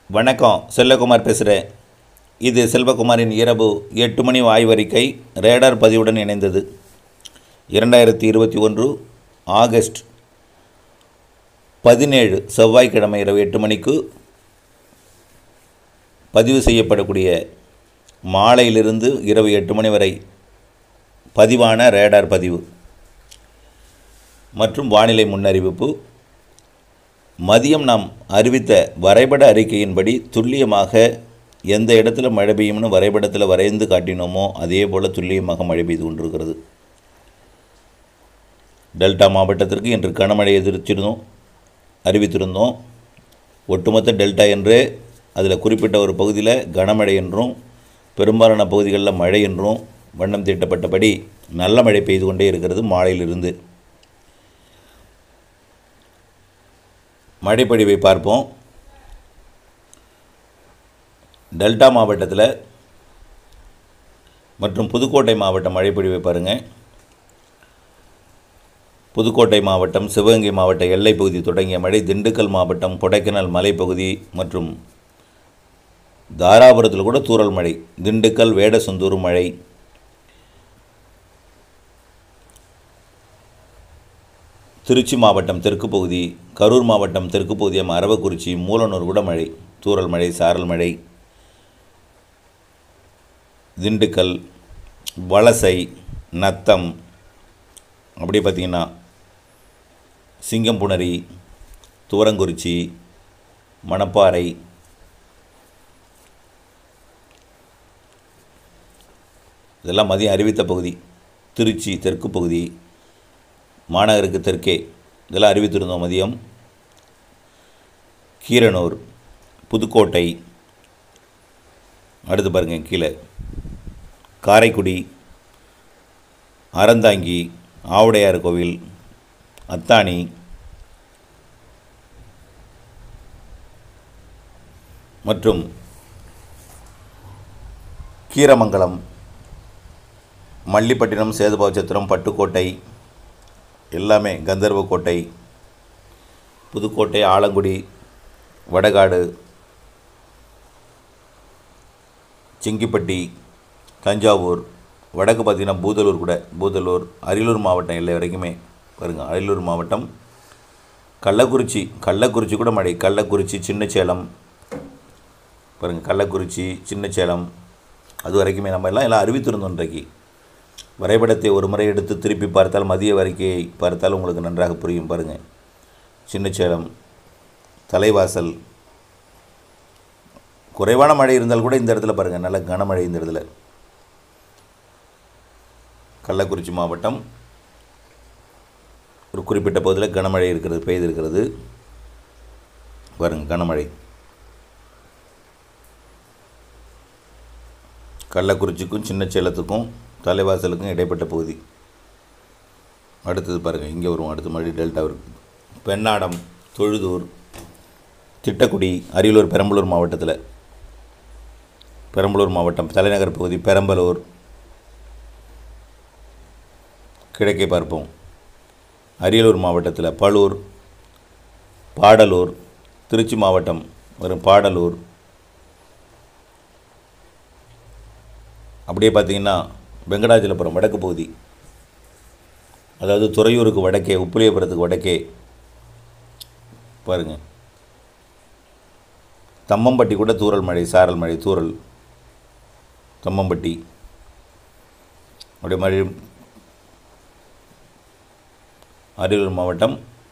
வணக்கம் செல்வகுமார் பேசுகிறேன் இது செல்வகுமாரின் இரவு எட்டு மணி ஆய்வறிக்கை ரேடார் பதிவுடன் இணைந்தது இரண்டாயிரத்தி இருபத்தி ஒன்று ஆகஸ்ட் பதினேழு செவ்வாய்க்கிழமை இரவு எட்டு மணிக்கு பதிவு செய்யப்படக்கூடிய மாலையிலிருந்து இரவு எட்டு மணி வரை பதிவான ரேடார் பதிவு மற்றும் வானிலை முன்னறிவிப்பு மதியம் நாம் அறிவித்த வரைபட அறிக்கையின்படி துல்லியமாக எந்த இடத்துல மழை பெய்யும்னு வரைபடத்தில் வரைந்து காட்டினோமோ அதே போல் துல்லியமாக மழை பெய்து கொண்டிருக்கிறது டெல்டா மாவட்டத்திற்கு இன்று கனமழை எதிர்த்திருந்தோம் அறிவித்திருந்தோம் ஒட்டுமொத்த டெல்டா என்று அதில் குறிப்பிட்ட ஒரு பகுதியில் கனமழை என்றும் பெரும்பாலான பகுதிகளில் மழை என்றும் வண்ணம் தீட்டப்பட்டபடி நல்ல மழை பெய்து கொண்டே இருக்கிறது மாலையிலிருந்து மழைப்பொழிவை பார்ப்போம் டெல்டா மாவட்டத்தில் மற்றும் புதுக்கோட்டை மாவட்டம் மழைப்பொழிவை பாருங்கள் புதுக்கோட்டை மாவட்டம் சிவகங்கை மாவட்ட எல்லைப் பகுதி தொடங்கிய மழை திண்டுக்கல் மாவட்டம் கொடைக்கானல் மலைப்பகுதி மற்றும் தாராபுரத்தில் கூட தூறல் மழை திண்டுக்கல் வேடசந்தூர் மழை திருச்சி மாவட்டம் தெற்கு பகுதி கரூர் மாவட்டம் தெற்கு பகுதியம் அரவக்குறிச்சி மூலனூர் கூட மழை தூறல் மழை சாரல் மழை திண்டுக்கல் வலசை நத்தம் அப்படியே பார்த்திங்கன்னா சிங்கம்புணரி தூரங்குறிச்சி மணப்பாறை இதெல்லாம் மதியம் அறிவித்த பகுதி திருச்சி தெற்கு பகுதி மாநகருக்கு தெற்கே இதெல்லாம் அறிவித்திருந்தோம் மதியம் கீரனூர் புதுக்கோட்டை அடுத்து பாருங்கள் கீழே காரைக்குடி அறந்தாங்கி ஆவுடையார் கோவில் அத்தானி மற்றும் கீரமங்கலம் மல்லிப்பட்டினம் சேதுபாவச்சத்திரம் பட்டுக்கோட்டை எல்லாமே கந்தர்வக்கோட்டை புதுக்கோட்டை ஆலங்குடி வடகாடு சிங்கிப்பட்டி தஞ்சாவூர் வடக்கு பார்த்திங்கன்னா பூதலூர் கூட பூதலூர் அரியலூர் மாவட்டம் எல்லை வரைக்குமே பாருங்கள் அரியலூர் மாவட்டம் கள்ளக்குறிச்சி கள்ளக்குறிச்சி கூட மழை கள்ளக்குறிச்சி சின்னச்சேலம் பாருங்கள் கள்ளக்குறிச்சி சின்னச்சேலம் அது வரைக்குமே நம்ம எல்லாம் எல்லாம் அறிவித்திருந்தோம் இன்றைக்கு வரைபடத்தை ஒரு முறை எடுத்து திருப்பி பார்த்தால் மதிய அறிக்கையை பார்த்தால் உங்களுக்கு நன்றாக புரியும் பாருங்கள் சின்னச்சேலம் தலைவாசல் குறைவான மழை இருந்தால் கூட இந்த இடத்துல பாருங்கள் நல்ல கனமழை இந்த இடத்துல கள்ளக்குறிச்சி மாவட்டம் ஒரு குறிப்பிட்ட பகுதியில் கனமழை இருக்கிறது பெய்திருக்கிறது பாருங்கள் கனமழை கள்ளக்குறிச்சிக்கும் சின்னச்சேலத்துக்கும் தலைவாசலுக்கும் இடைப்பட்ட பகுதி அடுத்தது பாருங்கள் இங்கே வரும் அடுத்த மழை டெல்டா இருக்குது பெண்ணாடம் தொழுதூர் திட்டக்குடி அரியலூர் பெரம்பலூர் மாவட்டத்தில் பெரம்பலூர் மாவட்டம் தலைநகர் பகுதி பெரம்பலூர் கிழக்கே பார்ப்போம் அரியலூர் மாவட்டத்தில் பழூர் பாடலூர் திருச்சி மாவட்டம் வரும் பாடலூர் அப்படியே பார்த்தீங்கன்னா வெங்கடாச்சலபுரம் வடக்கு பகுதி அதாவது துறையூருக்கு வடக்கே உப்புலியபுரத்துக்கு வடக்கே பாருங்கள் தம்மம்பட்டி கூட தூறல் மழை சாரல் மழை தூறல் தம்மம்பட்டி அப்படியே மழை அரியலூர் மாவட்டம்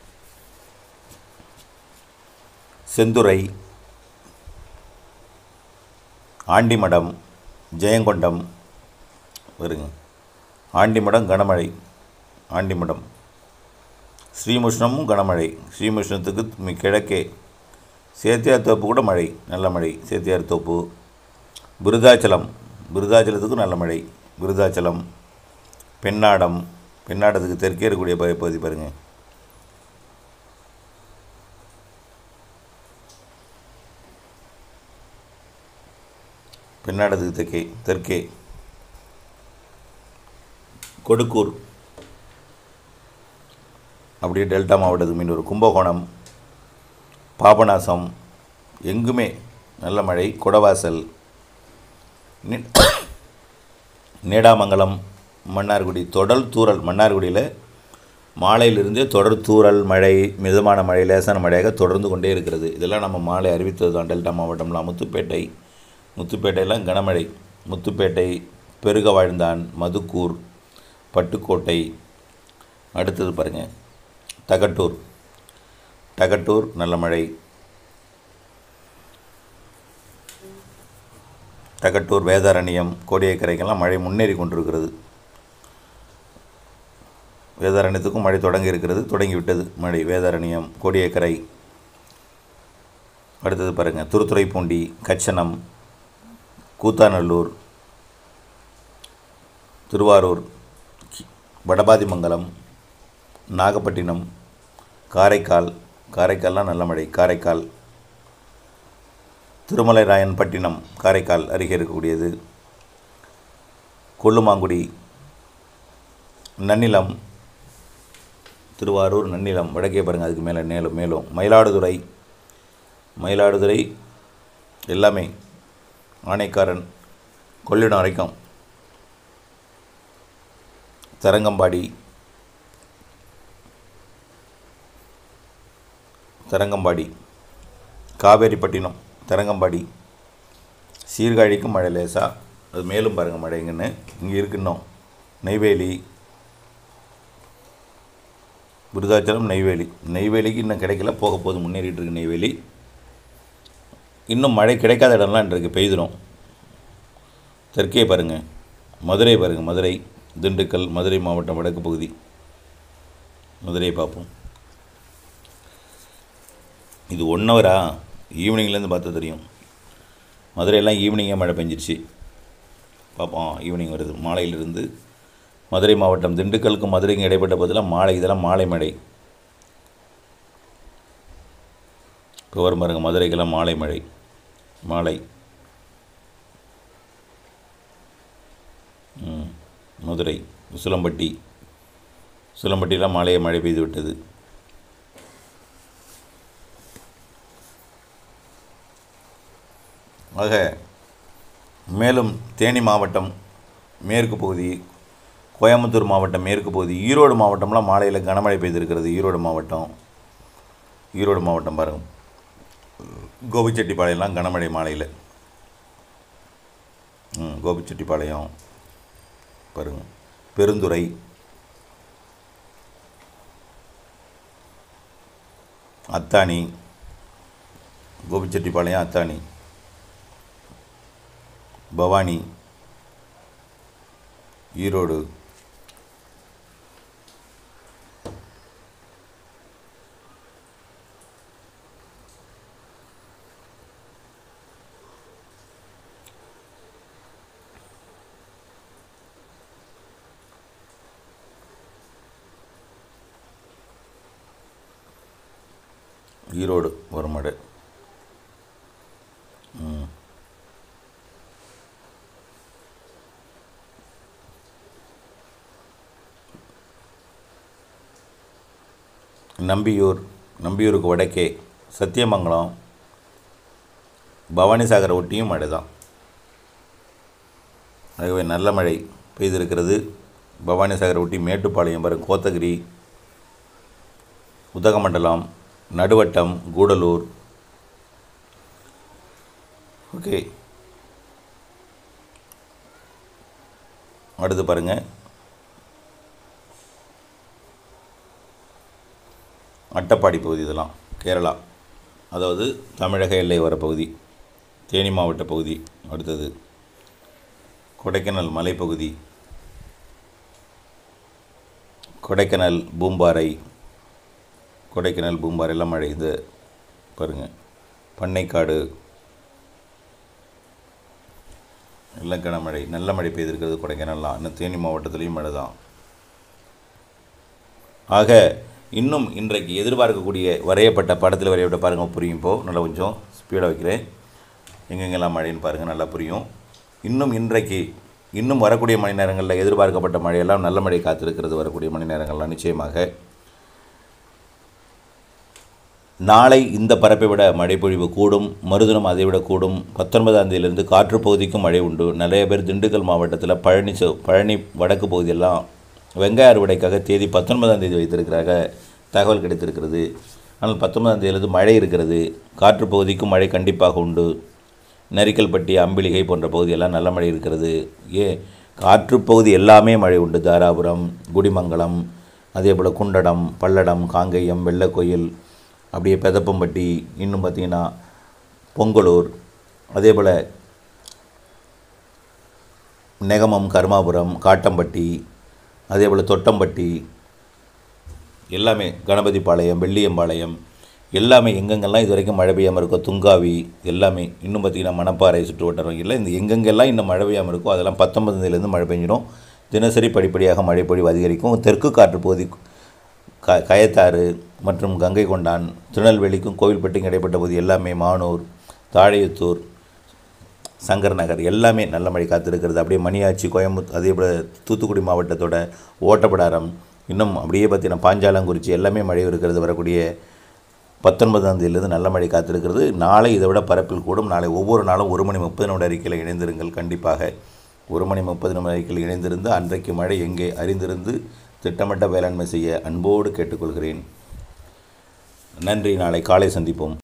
செந்துறை ஆண்டிமடம் ஜெயங்கொண்டம் வருங்க ஆண்டிமடம் கனமழை ஆண்டிமடம் ஸ்ரீமுஷ்ணமும் கனமழை ஸ்ரீமுஷ்ணத்துக்கு மி- கிழக்கே சேத்தியார் தோப்பு கூட மழை நல்ல மழை சேத்தியார் தோப்பு விருதாச்சலம் விருதாச்சலத்துக்கும் நல்ல மழை விருதாச்சலம் பெண்ணாடம் பெண்ணாடத்துக்கு தெற்கே இருக்கக்கூடிய பகுதி பகுதி பாருங்கள் பெண்ணாடத்துக்கு தெற்கே தெற்கே கொடுக்கூர் அப்படியே டெல்டா மாவட்டத்துக்கு மீன் ஒரு கும்பகோணம் பாபநாசம் எங்குமே நல்ல மழை குடவாசல் நி- நீடாமங்கலம் மன்னார்குடி தொடர் தூறல் மன்னார்குடியில் மாலையிலிருந்தே தொடர் தூறல் மழை மிதமான மழை லேசான மழையாக தொடர்ந்து கொண்டே இருக்கிறது இதெல்லாம் நம்ம மாலை அறிவித்தது தான் டெல்டா மாவட்டம்லாம் முத்துப்பேட்டை முத்துப்பேட்டையெல்லாம் கனமழை முத்துப்பேட்டை பெருக வாழ்ந்தான் மதுக்கூர் பட்டுக்கோட்டை அடுத்தது பாருங்கள் தகட்டூர் தகட்டூர் நல்ல மழை தகட்டூர் வேதாரண்யம் கோடியக்கரைக்கெல்லாம் மழை முன்னேறி கொண்டிருக்கிறது வேதாரண்யத்துக்கும் மழை தொடங்கி இருக்கிறது தொடங்கிவிட்டது மழை வேதாரண்யம் கோடியக்கரை அடுத்தது பாருங்கள் திருத்துறைப்பூண்டி கச்சனம் கூத்தாநல்லூர் திருவாரூர் கி- வடபாதிமங்கலம் நாகப்பட்டினம் காரைக்கால் காரைக்கால்லாம் நல்ல மழை காரைக்கால் திருமலைராயன்பட்டினம் காரைக்கால் அருகே இருக்கக்கூடியது கொல்லுமாங்குடி நன்னிலம் திருவாரூர் நன்னிலம் வடக்கே பாருங்கள் அதுக்கு மேலே மேலும் மேலும் மயிலாடுதுறை மயிலாடுதுறை எல்லாமே ஆனைக்காரன் கொள்ளிடம் வரைக்கும் தரங்கம்பாடி தரங்கம்பாடி காவேரிப்பட்டினம் தரங்கம்பாடி சீர்காழிக்கும் மழை லேசா அது மேலும் பாருங்கள் மழை எங்கன்னு இங்கே இருக்கு இன்னும் நெய்வேலி விருதாச்சலம் நெய்வேலி நெய்வேலிக்கு இன்னும் கிடைக்கல போக போது முன்னேறிட்டு இருக்கு நெய்வேலி இன்னும் மழை கிடைக்காத இடம்லாம் இருக்குது பெய்திரும் தெற்கே பாருங்கள் மதுரை பாருங்கள் மதுரை திண்டுக்கல் மதுரை மாவட்டம் வடக்கு பகுதி மதுரையை பார்ப்போம் இது ஒன் ஹவரா ஈவினிங்லேருந்து பார்த்தா தெரியும் மதுரையெல்லாம் ஈவினிங்கே மழை பெஞ்சிருச்சு பார்ப்போம் ஈவினிங் வருது மாலையிலிருந்து மதுரை மாவட்டம் திண்டுக்கலுக்கும் மதுரைக்கும் இடைப்பட்ட பகுதியில் மாலை இதெல்லாம் மாலை மழை இப்போ வரும் பாருங்க மதுரைக்கெல்லாம் மாலை மழை மாலை ம், மதுரை உசிலம்பட்டி உசிலம்பட்டிலாம் மாலையை மழை பெய்து விட்டது ஆக மேலும் தேனி மாவட்டம் மேற்கு பகுதி கோயம்புத்தூர் மாவட்டம் மேற்கு பகுதி ஈரோடு மாவட்டம்லாம் மாலையில் கனமழை பெய்திருக்கிறது ஈரோடு மாவட்டம் ஈரோடு மாவட்டம் பாருங்கள் கோபிச்செட்டிப்பாளையம்லாம் கனமழை மாலையில் ம் கோபிச்செட்டிப்பாளையம் பாருங்கள் பெருந்துறை அத்தானி கோபிச்செட்டிப்பாளையம் அத்தானி பவானி ஈரோடு ஈரோடு ஒரு மடை ம் நம்பியூர் நம்பியூருக்கு வடக்கே சத்தியமங்கலம் பவானிசாகரை ஒட்டியும் மழை தான் ஆகவே நல்ல மழை பெய்திருக்கிறது பவானிசாகரை ஒட்டி மேட்டுப்பாளையம் பாருங்க கோத்தகிரி உதகமண்டலம் நடுவட்டம் கூடலூர் ஓகே அடுத்து பாருங்கள் அட்டப்பாடி பகுதி இதெல்லாம் கேரளா அதாவது தமிழக எல்லை வர பகுதி தேனி மாவட்ட பகுதி அடுத்தது கொடைக்கானல் மலைப்பகுதி கொடைக்கானல் பூம்பாறை கொடைக்கானல் பூம்பாறை எல்லாம் மழை இது பாருங்கள் பண்ணைக்காடு எல்லாம் கனமழை நல்ல மழை பெய்திருக்கிறது கொடைக்கானல்லாம் இன்னும் தேனி மாவட்டத்துலேயும் மழை தான் ஆக இன்னும் இன்றைக்கு எதிர்பார்க்கக்கூடிய வரையப்பட்ட படத்தில் வரையப்பட்ட பாருங்கள் புரியும் இப்போது நல்லா கொஞ்சம் ஸ்பீடாக வைக்கிறேன் எங்கெங்கெல்லாம் மழைன்னு பாருங்கள் நல்லா புரியும் இன்னும் இன்றைக்கு இன்னும் வரக்கூடிய மணி நேரங்களில் எதிர்பார்க்கப்பட்ட மழையெல்லாம் நல்ல மழை காத்திருக்கிறது வரக்கூடிய மணி நேரங்கள்லாம் நிச்சயமாக நாளை இந்த பரப்பை விட மழைப்பொழிவு கூடும் மறுதினம் அதை விட கூடும் பத்தொன்பதாம் தேதியிலிருந்து காற்று பகுதிக்கும் மழை உண்டு நிறைய பேர் திண்டுக்கல் மாவட்டத்தில் பழனி ச- பழனி வடக்கு பகுதியெல்லாம் வெங்காய அறுவடைக்காக தேதி பத்தொன்பதாம் தேதி வைத்திருக்கிறாங்க தகவல் கிடைத்திருக்கிறது ஆனால் பத்தொன்பதாம் தேதியிலிருந்து மழை இருக்கிறது காற்று பகுதிக்கும் மழை கண்டிப்பாக உண்டு நரிக்கல்பட்டி அம்பிளிகை போன்ற பகுதியெல்லாம் நல்ல மழை இருக்கிறது ஏ காற்று பகுதி எல்லாமே மழை உண்டு தாராபுரம் குடிமங்கலம் அதே போல் குண்டடம் பல்லடம் காங்கேயம் வெள்ளக்கோயில் அப்படியே பெதப்பம்பட்டி இன்னும் பார்த்தீங்கன்னா பொங்கலூர் அதே போல் நெகமம் கருமாபுரம் காட்டம்பட்டி அதே போல் தொட்டம்பட்டி எல்லாமே கணபதிபாளையம் வெள்ளியம்பாளையம் எல்லாமே எங்கெங்கெல்லாம் இது வரைக்கும் மழை பெய்யாமல் இருக்கோ துங்காவி எல்லாமே இன்னும் பார்த்தீங்கன்னா மணப்பாறை சுற்று வட்டாரம் எல்லாம் இந்த எங்கெங்கெல்லாம் இன்னும் மழை பெய்யாமல் இருக்கோ அதெல்லாம் பத்தொன்பதுலேருந்து மழை பெஞ்சிடும் தினசரி படிப்படியாக மழை பொழிவு அதிகரிக்கும் தெற்கு காற்று பகுதி க கயத்தாறு மற்றும் கங்கை கொண்டான் திருநெல்வேலிக்கும் கோவில்பட்டிக்கும் இடைப்பட்ட பகுதி எல்லாமே மானூர் தாழையத்தூர் சங்கர் நகர் எல்லாமே நல்ல மழை காத்திருக்கிறது அப்படியே மணியாச்சி கோயம்புத்தூர் அதே போல் தூத்துக்குடி மாவட்டத்தோட ஓட்டப்படாரம் இன்னும் அப்படியே பார்த்தீங்கன்னா பாஞ்சாலங்குறிச்சி எல்லாமே மழை இருக்கிறது வரக்கூடிய பத்தொன்பதாம் தேதியிலிருந்து நல்ல மழை காத்திருக்கிறது நாளை இதை விட பரப்பில் கூடும் நாளை ஒவ்வொரு நாளும் ஒரு மணி முப்பது நிமிட அறிக்கையில் இணைந்திருங்கள் கண்டிப்பாக ஒரு மணி முப்பது நிமிட அறிக்கையில் இணைந்திருந்து அன்றைக்கு மழை எங்கே அறிந்திருந்து திட்டமிட்ட வேளாண்மை செய்ய அன்போடு கேட்டுக்கொள்கிறேன் நன்றி நாளை காலை சந்திப்போம்